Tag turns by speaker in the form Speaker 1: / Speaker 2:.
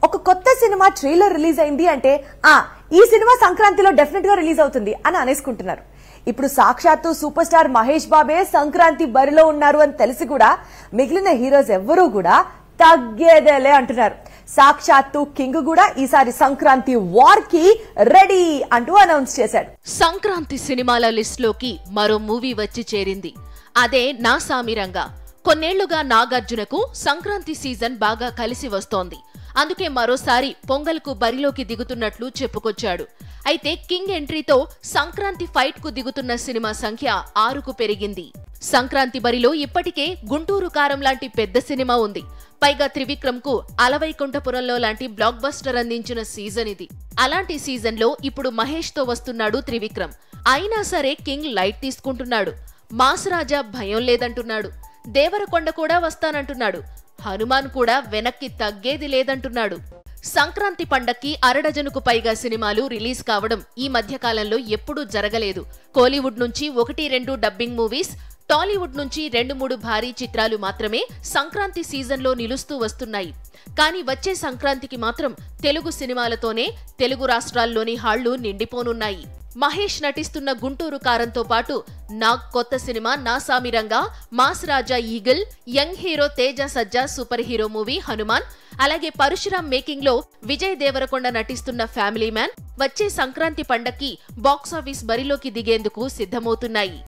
Speaker 1: ఒక కొత్త cinema trailer release అయింది అంటే ఆ ఈ సినిమా సంక్రాంతిలో డెఫినెట్ గా రిలీజ్ అవుతుంది అని అనేసుకుంటున్నారు ఇప్పుడు సాక్షాత్తు సూపర్ స్టార్ మహేష్ బాబే సంక్రాంతి బరిలో ఉన్నారు అని తెలిసి కూడా మిగిలిన హీరోస్ ఎవ్వరూ కూడా తగ్గేదేలే అంటున్నారు సాక్షాత్తు కింగ్ కూడా ఈసారి సంక్రాంతి వార్ కి రెడీ అంటూ అనౌన్స్ చేశాడు
Speaker 2: సంక్రాంతి సినిమాల లిస్టులోకి మరో మూవీ వచ్చి చేరింది అదే నా సామిరంగా కొన్నేళ్లుగా నాగార్జునకు సంక్రాంతి సీజన్ బాగా కలిసి వస్తోంది అందుకే మరోసారి పొంగల్కు బరిలోకి దిగుతున్నట్లు చెప్పుకొచ్చాడు అయితే కింగ్ ఎంట్రీతో సంక్రాంతి ఫైట్ కు దిగుతున్న సినిమా సంఖ్య ఆరుకు పెరిగింది సంక్రాంతి బరిలో ఇప్పటికే గుంటూరు కారం లాంటి పెద్ద సినిమా ఉంది పైగా త్రివిక్రమ్ కు అలవైకుంఠపురంలో లాంటి బ్లాక్ బస్టర్ అందించిన సీజన్ ఇది అలాంటి సీజన్ లో ఇప్పుడు మహేష్ తో వస్తున్నాడు త్రివిక్రమ్ అయినా సరే కింగ్ లైట్ తీసుకుంటున్నాడు మాస్ రాజా భయం లేదంటున్నాడు దేవరకొండ కూడా వస్తానంటున్నాడు హనుమాన్ కూడా వెనక్కి తగ్గేది లేదంటున్నాడు సంక్రాంతి పండక్కి అరడజనుకు పైగా సినిమాలు రిలీజ్ కావడం ఈ మధ్య కాలంలో ఎప్పుడూ జరగలేదు కోలీవుడ్ నుంచి ఒకటి రెండు డబ్బింగ్ మూవీస్ టాలీవుడ్ నుంచి రెండు మూడు భారీ చిత్రాలు మాత్రమే సంక్రాంతి సీజన్లో నిలుస్తూ వస్తున్నాయి కానీ వచ్చే సంక్రాంతికి మాత్రం తెలుగు సినిమాలతోనే తెలుగు రాష్ట్రాల్లోని హాళ్లు నిండిపోనున్నాయి మహేష్ నటిస్తున్న గుంటూరు కారంతో పాటు నాగ్ కొత్త cinema Naa Saamiranga mass Raja eagle young hero Teja Sajja super hero movie Hanuman అలాగే పరశురాం మేకింగ్ లో విజయ్ దేవరకొండ నటిస్తున్న ఫ్యామిలీ మ్యాన్ వచ్చే సంక్రాంతి పండక్కి బాక్సాఫీస్ బరిలోకి దిగేందుకు సిద్ధమవుతున్నాయి